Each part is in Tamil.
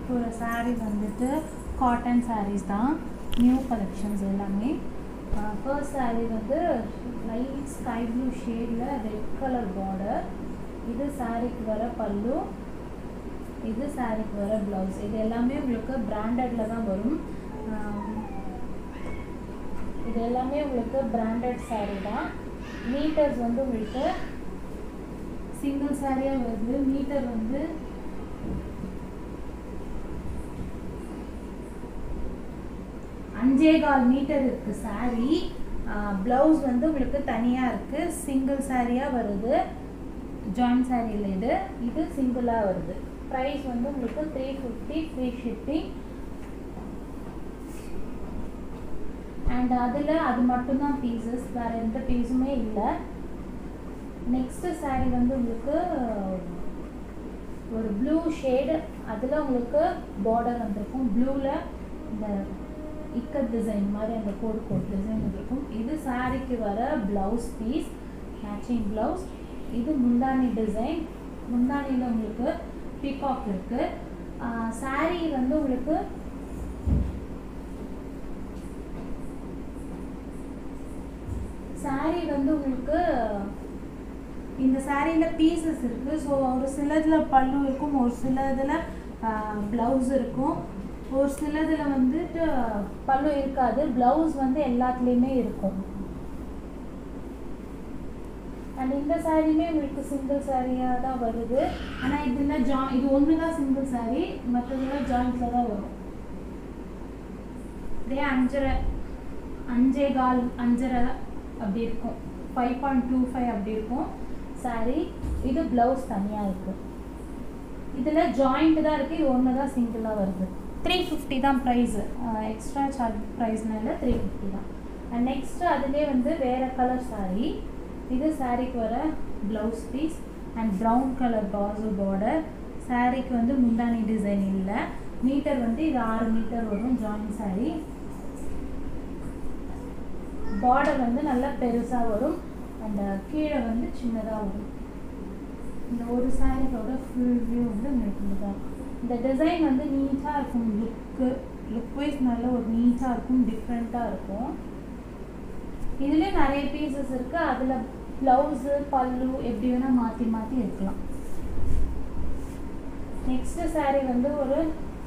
போகிற சாரீஸ் வந்துட்டு காட்டன் sarees தான் நியூ கலெக்ஷன்ஸ் எல்லாமே ஃபர்ஸ்ட் saree வந்து லைட் ஸ்கை ப்ளூ ஷேடில் ரெட் கலர் பார்டர் இது சாரீக்கு வர பல்லு இது சாரீக்கு வர ப்ளவுஸ் இது எல்லாமே உங்களுக்கு பிராண்டடில் தான் வரும் ஆம், இது எல்லாமே உங்களுக்கு பிராண்டட் saree தான் மீட்டர்ஸ் வந்து உங்களுக்கு சிங்கிள் சாரியாக வருது மீட்டர் வந்து அஞ்சே கால் மீட்டர் இருக்கு saree ப்ளவுஸ் வந்து உங்களுக்கு தனியாக இருக்கு சிங்கிள் சாரியாக வருது ஜாயின் சாரியில் இது இது சிங்கிளாக வருது ப்ரைஸ் வந்து உங்களுக்கு three fifty free shipping and அதில் அது மட்டும்தான் பீசஸ் வேறு எந்த பீஸுமே இல்லை நெக்ஸ்ட்டு saree வந்து உங்களுக்கு ஒரு ப்ளூ ஷேடு அதில் உங்களுக்கு பார்டர் வந்திருக்கும் ப்ளூவில் இந்த இக்கட் டிசைன் மாதிரி அந்த கோடு கோட் டிசைன் இருக்கும் இது சாரிக்கு வர ப்ளவுஸ் பீஸ் மேட்சிங் ப்ளவுஸ் இது முந்தானி டிசைன் முந்தானியில் உங்களுக்கு பீகாக் இருக்குது saree வந்து உங்களுக்கு saree வந்து உங்களுக்கு இந்த சாரியில் பீசஸ் இருக்குது ஸோ ஒரு சிலதில் பல்லு இருக்கும் ஒரு சிலதில் ப்ளவுஸ் இருக்கும் ஒரு சிலதில் வந்துட்டு பல்லு இருக்காது ப்ளவுஸ் வந்து எல்லாத்துலேயுமே இருக்கும் அண்ட் இந்த சாரியுமே உங்களுக்கு சிங்கிள் சாரியாக தான் வருது ஆனால் இதில் ஜா இது ஒன்று தான் சிங்கிள் சாரி மற்றதெல்லாம் ஜாயிண்ட்டில் தான் வரும் இதே அஞ்சரை அஞ்சே கால் அஞ்சரை அப்படி இருக்கும் ஃபைவ் பாயிண்ட் டூ ஃபைவ் அப்படி இருக்கும் சாரி இது ப்ளவுஸ் தனியாக இருக்கும் இதில் ஜாயிண்ட் தான் இருக்குது இது ஒன்று தான் சிங்கிளாக வருது த்ரீ ஃபிஃப்டி தான் ப்ரைஸு எக்ஸ்ட்ரா சார்ஜ் ப்ரைஸ்னால த்ரீ ஃபிஃப்டி தான் அண்ட் நெக்ஸ்ட்டு அதிலே வந்து வேறு கலர் சாரி இது சாரிக்கு வர blouse piece and brown colour பாசு பார்டர் சாரிக்கு வந்து முந்தானி டிசைன் இல்லை மீட்டர் வந்து இது ஆறு மீட்டர் வரும் ஜாயின் சாரி பார்டர் வந்து நல்லா பெருசாக வரும் அந்த கீழே வந்து சின்னதாக வரும் இந்த ஒரு சாரியோட ஃபுல் வியூ வந்து உங்களுக்கு இதுதான் இந்த டிசைன் வந்து நீட்டாக இருக்கும் லுக்கு லுக் வைஸ் நல்ல ஒரு நீட்டாக இருக்கும் டிஃப்ரெண்ட்டாக இருக்கும் இதுலேயே நிறைய பீசஸ் இருக்குது அதில் ப்ளவுஸு பல்லு எப்படி வேணால் மாற்றி மாற்றி இருக்கலாம் நெக்ஸ்ட் saree வந்து ஒரு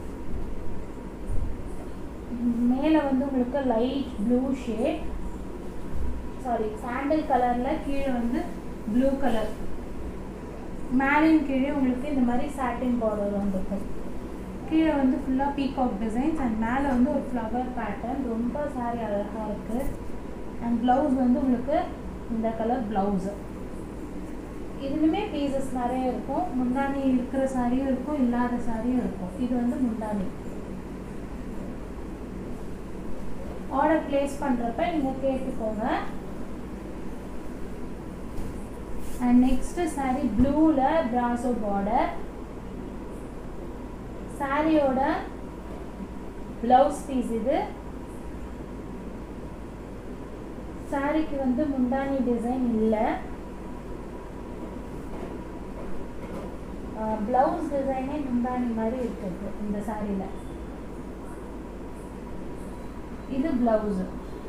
மேலே வந்து உங்களுக்கு light blue shade sari sandal கலரில் கீழே வந்து ப்ளூ கலர் மேலையும் கீழே உங்களுக்கு இந்த மாதிரி சாட்டின் பார்டர் வந்துருக்கும் கீழே வந்து ஃபுல்லாக பீகாக் டிசைன்ஸ் அண்ட் மேலே வந்து ஒரு ஃப்ளவர் பேட்டர்ன் ரொம்ப saree அழகாக இருக்குது அண்ட் ப்ளவுஸ் வந்து உங்களுக்கு இந்த கலர் ப்ளவுஸு இதுலையுமே பீசஸ் நிறைய இருக்கும் முந்தானி இருக்கிற சாரியும் இருக்கும் இல்லாத சாரியும் இருக்கும் இது வந்து முந்தானி ஆர்டர் பிளேஸ் பண்ணுறப்ப நீங்கள் கேட்டுக்கோங்க அண்ட் நெக்ஸ்ட்டு சாரீ ப்ளூவில் பிராசோ பார்டர் சாரியோட ப்ளவுஸ் பீஸ் இது சாரிக்கு வந்து முந்தானி டிசைன் இல்லை ப்ளவுஸ் டிசைனே முந்தானி மாதிரி இருக்குது இந்த சாரியில் இது ப்ளவுஸு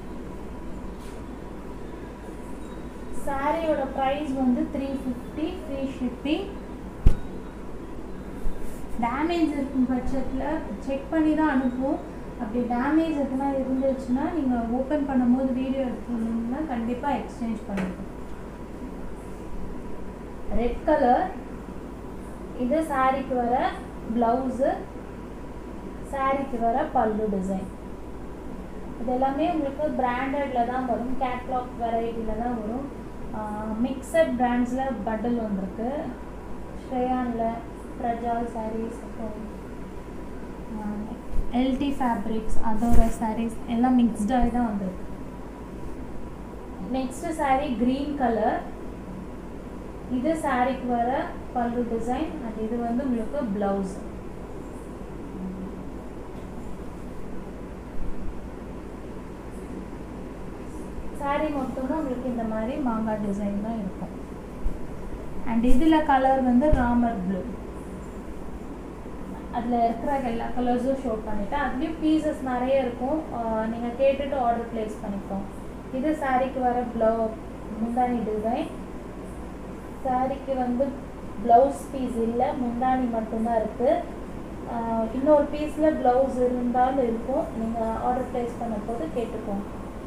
சாரியோட ப்ரைஸ் வந்து three fifty free shipping damage இருக்கும் பட்சத்தில் செக் பண்ணி தான் அனுப்புவோம் அப்படி டேமேஜ் எதுனா இருந்துச்சுன்னா நீங்கள் ஓப்பன் பண்ணும்போது வீடியோ எடுத்துருந்தீங்கன்னா கண்டிப்பாக எக்ஸ்சேஞ்ச் பண்ணிப்போம் ரெட் கலர் இது சாரிக்கு வர ப்ளவுஸு சாரிக்கு வர பல்லு டிசைன் இது எல்லாமே உங்களுக்கு பிராண்டடில் தான் வரும் கேட்லாக் வெரைட்டியில் தான் வரும் மிக்சட் பிராண்ட்ஸில் பண்டில் வந்திருக்கு ஸ்ரேயானில் பிரஜால் சாரீஸ் எல்டி ஃபேப்ரிக்ஸ் அதோட சாரீஸ் எல்லாம் மிக்ஸ்டாகி தான் வந்திருக்கு நெக்ஸ்ட்டு சாரீ க்ரீன் கலர் இது சாரிக்கு வர பல்லு டிசைன் அண்ட் இது வந்து உங்களுக்கு ப்ளவுஸ் சாரீ மொத்தமும் உங்களுக்கு இந்த மாதிரி மாங்காய் டிசைன் தான் இருக்கும் அண்ட் இதில் கலர் வந்து ராமர் ப்ளூ அதில் இருக்கிற எல்லா கலர்ஸும் ஷோ பண்ணிட்டேன் அதுலேயும் பீசஸ் நிறைய இருக்கும் நீங்கள் கேட்டுட்டு ஆர்டர் ப்ளேஸ் பண்ணிக்கோங்க இது சாரீக்கு வர ப்ளவு முந்தானி டிசைன் சாரீக்கு வந்து ப்ளவுஸ் பீஸ் இல்லை முந்தானி மட்டும்தான் இருக்குது இன்னொரு பீஸில் ப்ளவுஸ் இருந்தாலும் இருக்கும் நீங்கள் ஆர்டர் ப்ளேஸ் பண்ண போது கேட்டுக்கோங்க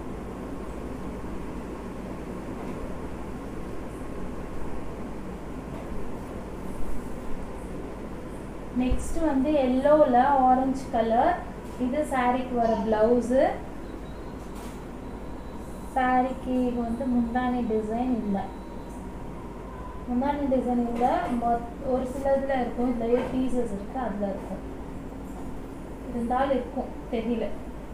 நெக்ஸ்ட் வந்து எல்லோவில் ஆரஞ்சு கலர் இது சாரீக்கு வர ப்ளவுஸு சாரீக்கு வந்து முந்தானி டிசைன் இல்லை முந்தானி டிசைன் இல்லை ஒரு சில இதில் இருக்கும் இதுலேயே பீசஸ் இருக்குது அதில் இருக்கும் இருந்தாலும் இருக்கும் தெரியல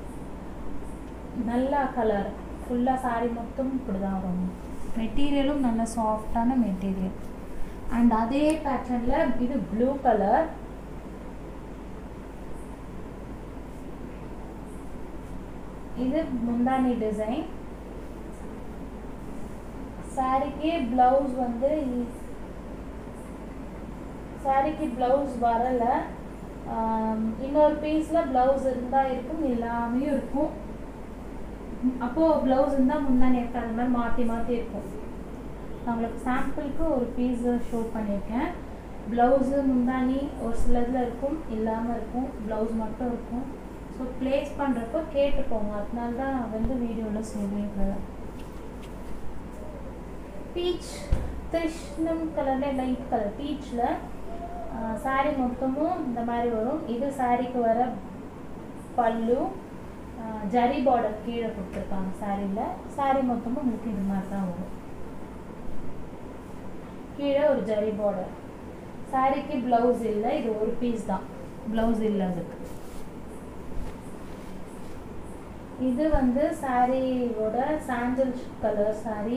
நல்லா கலர் ஃபுல்லாக சாரீ மொத்தம் இப்படி தான் வரும் மெட்டீரியலும் நல்ல சாஃப்டான மெட்டீரியல் அண்ட் அதே பேட்டர்னில் இது ப்ளூ கலர் இது முந்தானி டிசைன் சாரிக்கு ப்ளவுஸ் வந்து சாரிக்கு ப்ளவுஸ் வரல இன்னொரு பீஸில் ப்ளவுஸ் இருந்தால் இருக்கும் இல்லாமையும் இருக்கும் அப்போது ப்ளவுஸ் இருந்தால் முந்தானி இருக்காது அந்த மாதிரி மாற்றி மாற்றி இருக்கும் நான் உங்களுக்கு சாம்பிளுக்கு ஒரு பீஸ் ஷோ பண்ணியிருக்கேன் ப்ளவுஸு முந்தானி ஒரு சில இதில் இருக்கும் இல்லாமல் இருக்கும் ப்ளவுஸ் மட்டும் இருக்கும் ஸோ ப்ளேஸ் பண்ணுறப்போ கேட்டுக்கோங்க அதனால தான் நான் வந்து வீடியோவில் சொல்லிடுறேன் பீச் கிருஷ்ணம் கலரில் லைட் கலர் பீச்சில் சாரீ மொத்தமும் இந்த மாதிரி வரும் இது சாரீக்கு வர பல்லு ஜரி பார்டர் கீழே கொடுத்துருக்காங்க சாரியில் சாரீ மொத்தமும் உங்களுக்கு இது மாதிரி தான் வரும் கீழே ஒரு ஜரி பார்டர் சாரிக்கு ப்ளவுஸ் இல்லை இது ஒரு பீஸ் தான் ப்ளவுஸ் இல்லை அதுக்கு இது வந்து சாரியோட சாண்டல் கலர் சாரி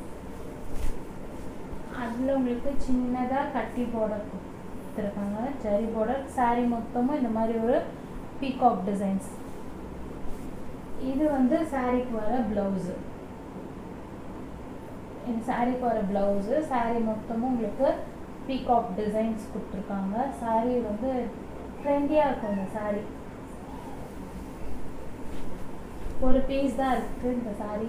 அதில் உங்களுக்கு சின்னதாக கட்டி பார்டர் கொடுத்துருக்காங்க ஜரி பார்டர் சாரி மொத்தமும் இந்த மாதிரி ஒரு பீகாக் டிசைன்ஸ் இது வந்து சாரிக்கு வர ப்ளவுஸு இந்த சாரிக்கு வர ப்ளவுஸு சாரி மொத்தமும் உங்களுக்கு பீகாக் டிசைன்ஸ் கொடுத்துருக்காங்க சாரி வந்து ட்ரெண்டியாக இருக்கும் இந்த சாரி ஒரு பீஸ் தான் இருக்கு இந்த சாரி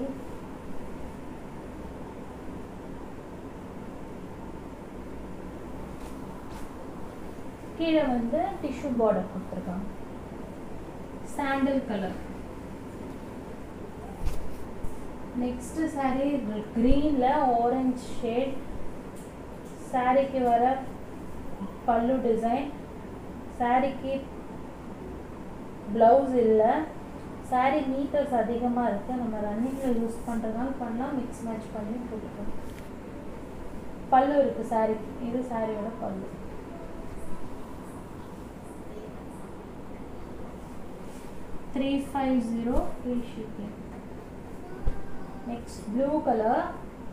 கீழே வந்து டிஷ்யூ பார்டர் கொடுத்துருக்காங்க சாண்டல் கலர் நெக்ஸ்ட் சாரி க்ரீனில் ஆரஞ்ச் ஷேட் சாரிக்கு வர பல்லு டிசைன் சாரிக்கு ப்ளவுஸ் இல்லை சாரி மீட்டர்ஸ் அதிகமாக இருக்குது நம்ம ரன்னிங்கில் யூஸ் பண்ணுறதுனால பண்ணலாம் மிக்ஸ் மேட்ச் பண்ணி போட்டுக்கலாம் பல்லு இருக்குது சாரி இது சாரியோட pallu three five zero free shipping next blue colour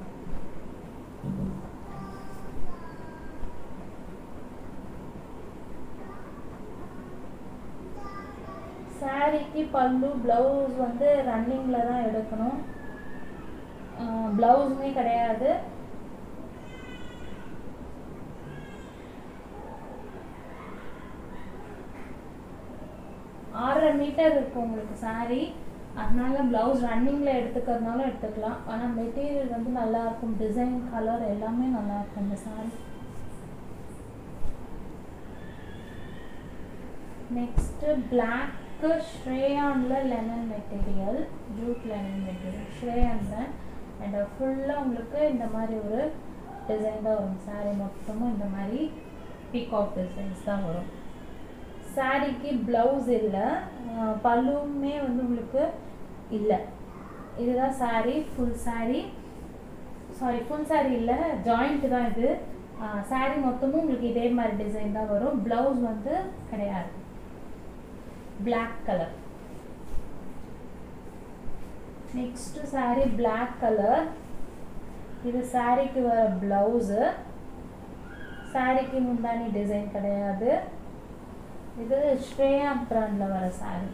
சாரிக்கு பல்லு ப்ளவுஸ் வந்து ரன்னிங்கில் தான் எடுக்கணும் ப்ளவுஸுமே கிடையாது ஆறரை மீட்டர் இருக்கும் உங்களுக்கு சாரி அதனால ப்ளவுஸ் ரன்னிங்கில் எடுத்துக்கிறதுனாலும் எடுத்துக்கலாம் ஆனால் மெட்டீரியல் வந்து நல்லா இருக்கும் டிசைன் கலர் எல்லாமே நல்லா இருக்கும் இந்த சாரி நெக்ஸ்ட்டு பிளாக்கு ஸ்ரேயானில் lemon material jute lemon material ஸ்ரேயானில் அண்ட் ஃபுல்லாக உங்களுக்கு இந்த மாதிரி ஒரு டிசைன் தான் வரும் சாரீ மொத்தமும் இந்த மாதிரி பீகாக் டிசைன்ஸ் தான் வரும் சாரிக்கு ப்ளவுஸ் இல்லை பல்லுமே வந்து உங்களுக்கு இல்லை இதுதான் சாரீ ஃபுல் சாரீ சாரி ஃபுல் சாரீ இல்லை ஜாயிண்ட் தான் இது சாரீ மொத்தமும் உங்களுக்கு இதே மாதிரி டிசைன் தான் வரும் ப்ளவுஸ் வந்து கிடையாது black colour next sari black colour இது சாரீக்கு வர ப்ளவுஸு சாரீக்கு முந்தானி டிசைன் கிடையாது இது ஸ்ரேயா பிராண்டில் வர சாரி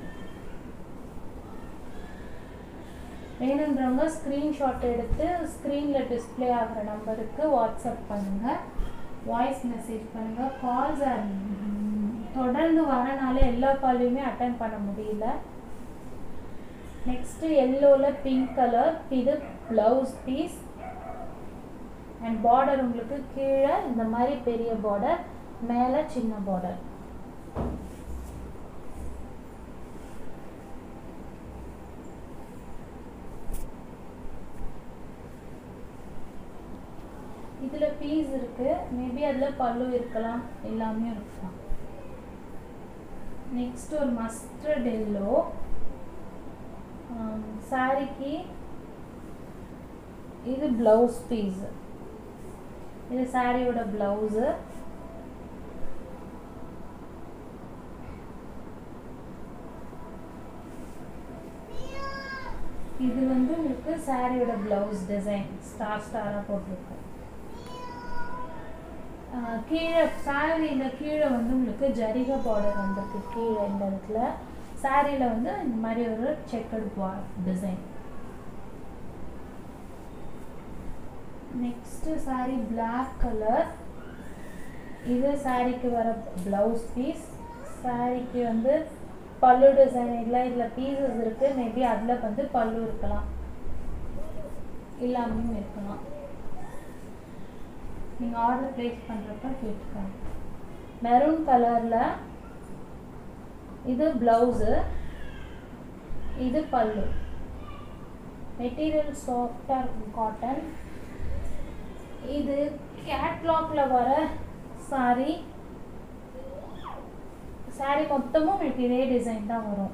வேணுன்றவங்க ஸ்க்ரீன்ஷாட் எடுத்து ஸ்க்ரீனில் டிஸ்பிளே ஆகிற நம்பருக்கு வாட்ஸ்அப் பண்ணுங்கள் வாய்ஸ் மெசேஜ் பண்ணுங்கள் கால்ஸ் ஆர் தொடர்ந்து வரனால எல்லா காலையுமே அட்டன் பண்ண முடியல நெக்ஸ்ட் எல்லோல பிங்க் கலர் இது பிளவுஸ் பீஸ் அண்ட் பார்டர் உங்களுக்கு கீழே இந்த மாதிரி பெரிய பார்டர் மேலே சின்ன பார்டர் இதுல பீஸ் இருக்கு மேபி அதுல பல்லு இருக்கலாம் எல்லாமே இருக்கலாம் நெக்ஸ்ட் ஒரு மஸ்டர்ட் எல்லோ சாரிக்கு இது பிளவுஸ் பீஸ் இது சாரியோட பிளவுஸு இது வந்து உங்களுக்கு சாரியோட பிளவுஸ் டிசைன் ஸ்டார் ஸ்டாராக போட்டிருக்கும் ஆஹ் கீழே சாரியில் கீழே வந்து உங்களுக்கு ஜரிகை பார்டர் வந்திருக்கு கீழே இந்த இடத்துல சாரியில் வந்து இந்த மாதிரி ஒரு checked design next sari black colour இது சாரிக்கு வர பிளவுஸ் பீஸ் சாரிக்கு வந்து பல்லு டிசைன் இல்லை இதில் பீசஸ் இருக்குது மேபி அதில் வந்து பல்லு இருக்கலாம் இல்லாமையும் இருக்கலாம் நீங்கள் ஆர்டர் ப்ளேஸ் பண்ணுறப்ப கேட்டுக்கோங்க மெரூன் கலரில் இது ப்ளவுஸு இது பல்லு மெட்டீரியல் சாஃப்டாக இருக்கும் காட்டன் இது கேட்லாக்ல வர சாரி சாரி மொத்தமும் உங்களுக்கு இதே டிசைன் தான் வரும்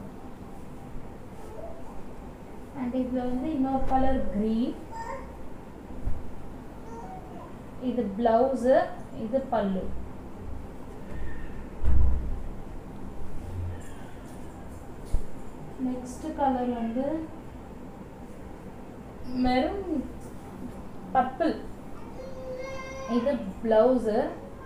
அண்ட் இதில் வந்து இன்னொரு கலர் க்ரீன் இது பிளவுஸு இது பல்லு நெக்ஸ்ட் கலர் வந்து மெரூன் பர்பிள் இது பிளவுஸு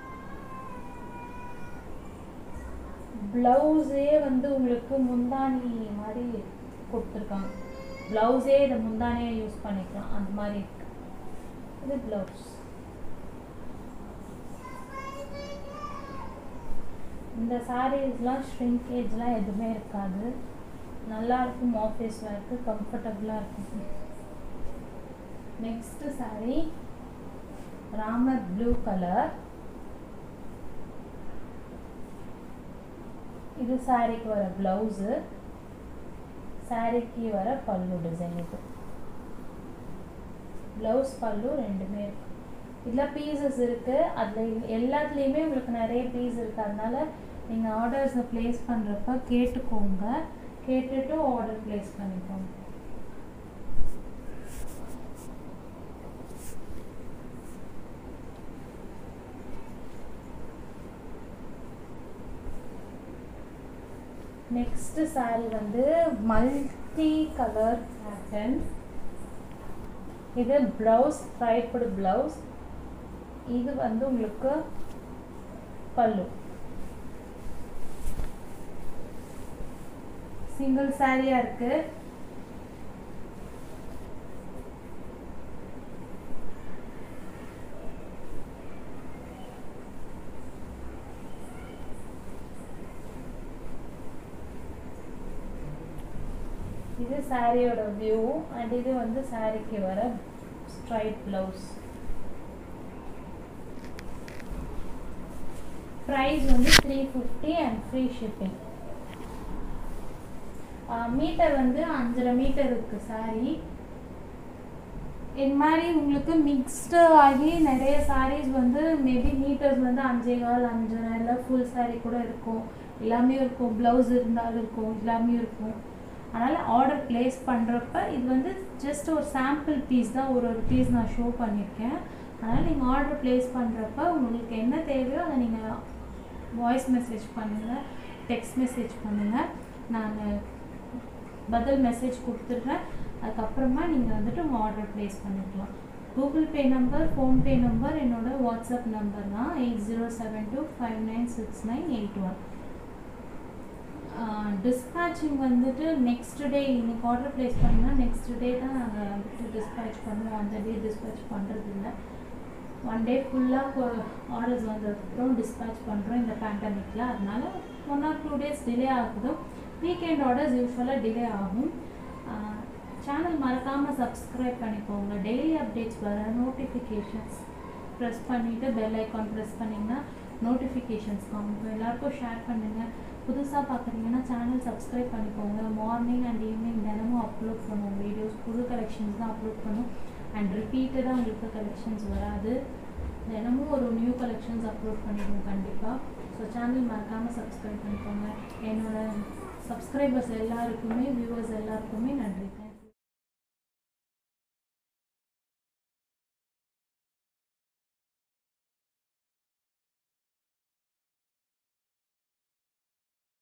ப்ளவுஸே வந்து உங்களுக்கு முந்தானி மாதிரி கொடுத்துருக்காங்க ப்ளவுஸே இதை முந்தானியை யூஸ் பண்ணிக்கலாம் அந்த மாதிரி இருக்கு இது ப்ளவுஸ் இந்த சாரீஸ்லாம் ஷ்ரிங்கேஜ்லாம் எதுவுமே இருக்காது நல்லா இருக்கும் ஆஃபீஸ் வேர்க்கு கம்ஃபர்டபுளாக இருக்கும் next saree Ramar blue colour இது சாரிக்கு வர ப்ளவுஸு சாரிக்கு வர பல்லு டிசைன் இது ப்ளவுஸ் பல்லு ரெண்டுமே இருக்கு இதில் பீசஸ் இருக்குது அதில் எல்லாத்துலேயுமே உங்களுக்கு நிறைய பீஸ் இருக்குது அதனால நீங்கள் ஆர்டர்ஸை ப்ளேஸ் பண்ணுறப்ப கேட்டுக்கோங்க கேட்டுட்டு ஆர்டர் ப்ளேஸ் பண்ணிக்கோங்க நெக்ஸ்ட் saree வந்து மல்டி கலர் பேட்டர்ன் இது ப்ளவுஸ் ஸ்ட்ரைப்டு ப்ளவுஸ் இது வந்து உங்களுக்கு பல்லு சிங்கிள் சாரியா இருக்கு இது சாரியோட வியூ அண்ட் இது வந்து சாரிக்கு வர ஸ்ட்ரைட் பிளவுஸ் ப்ரைஸ் வந்து three fifty and free shipping metre வந்து அஞ்சரை மீட்டர் இருக்கு சாரி இது மாதிரி உங்களுக்கு மிக்ஸ்டு ஆகி நிறைய சாரீஸ் வந்து மேபி மீட்டர்ஸ் வந்து அஞ்சே கால் அஞ்சரை இல்லை ஃபுல் சாரீ கூட இருக்கும் எல்லாமே இருக்கும் ப்ளவுஸ் இருந்தாலும் இருக்கும் எல்லாமே இருக்கும் அதனால் ஆர்டர் ப்ளேஸ் பண்ணுறப்ப இது வந்து ஜஸ்ட் ஒரு சாம்பிள் பீஸ் தான் ஒரு ஒரு பீஸ் நான் ஷோ பண்ணியிருக்கேன் அதனால் நீங்கள் ஆர்டர் ப்ளேஸ் பண்ணுறப்ப உங்களுக்கு என்ன தேவையோ அதை நீங்கள் வாய்ஸ் மெசேஜ் பண்ணுங்கள் டெக்ஸ்ட் மெசேஜ் பண்ணுங்கள் நான் பதில் மெசேஜ் கொடுத்துட்றேன் அதுக்கப்புறமா நீங்கள் வந்துட்டு உங்கள் ஆர்டர் ப்ளேஸ் பண்ணிக்கலாம் Google Pay number PhonePe number என்னோட வாட்ஸ்அப் நம்பர் தான் eight zero seven two five nine six nine eight one dispatching வந்துட்டு நெக்ஸ்ட் டே இன்னைக்கு ஆர்டர் ப்ளேஸ் பண்ணால் நெக்ஸ்ட் டே தான் நாங்கள் வந்துட்டு டிஸ்பேச் பண்ணுவோம் அந்த டே டிஸ்பேச் பண்ணுறது இல்லை ஒன் டே ஃபுல்லாக ஆர்டர்ஸ் வந்ததுக்கப்புறம் டிஸ்பேச் பண்ணுறோம் இந்த பேண்டமிக்கில் அதனால one or two days delay ஆகுது வீக்கெண்ட் ஆர்டர்ஸ் யூஸ்வலாக டிலே ஆகும் சேனல் மறக்காமல் சப்ஸ்கிரைப் பண்ணிக்கோங்க டெய்லி அப்டேட்ஸ் வர நோட்டிஃபிகேஷன்ஸ் ப்ரெஸ் பண்ணிவிட்டு பெல் ஐக்கான் ப்ரெஸ் பண்ணிங்கன்னா நோட்டிஃபிகேஷன்ஸ் காமிக்கும் எல்லாருக்கும் ஷேர் பண்ணுங்கள் புதுசாக பார்க்குறீங்கன்னா சேனல் சப்ஸ்கிரைப் பண்ணிக்கோங்க மார்னிங் அண்ட் ஈவினிங் தினமும் அப்லோட் பண்ணுவோம் வீடியோஸ் புது கலெக்ஷன்ஸ் தான் அப்லோட் பண்ணுவோம் அண்ட் ரிப்பீட்டடாக உங்களுக்கு கலெக்ஷன்ஸ் வராது தினமும் ஒரு நியூ கலெக்ஷன்ஸ் அப்லோட் பண்ணிடுவோம் கண்டிப்பாக ஸோ சேனல் மறக்காமல் சப்ஸ்கிரைப் பண்ணிக்கோங்க என்னோட சப்ஸ்கிரைபர்ஸ் எல்லாருக்குமே வியூவர்ஸ் எல்லாருக்குமே நன்றி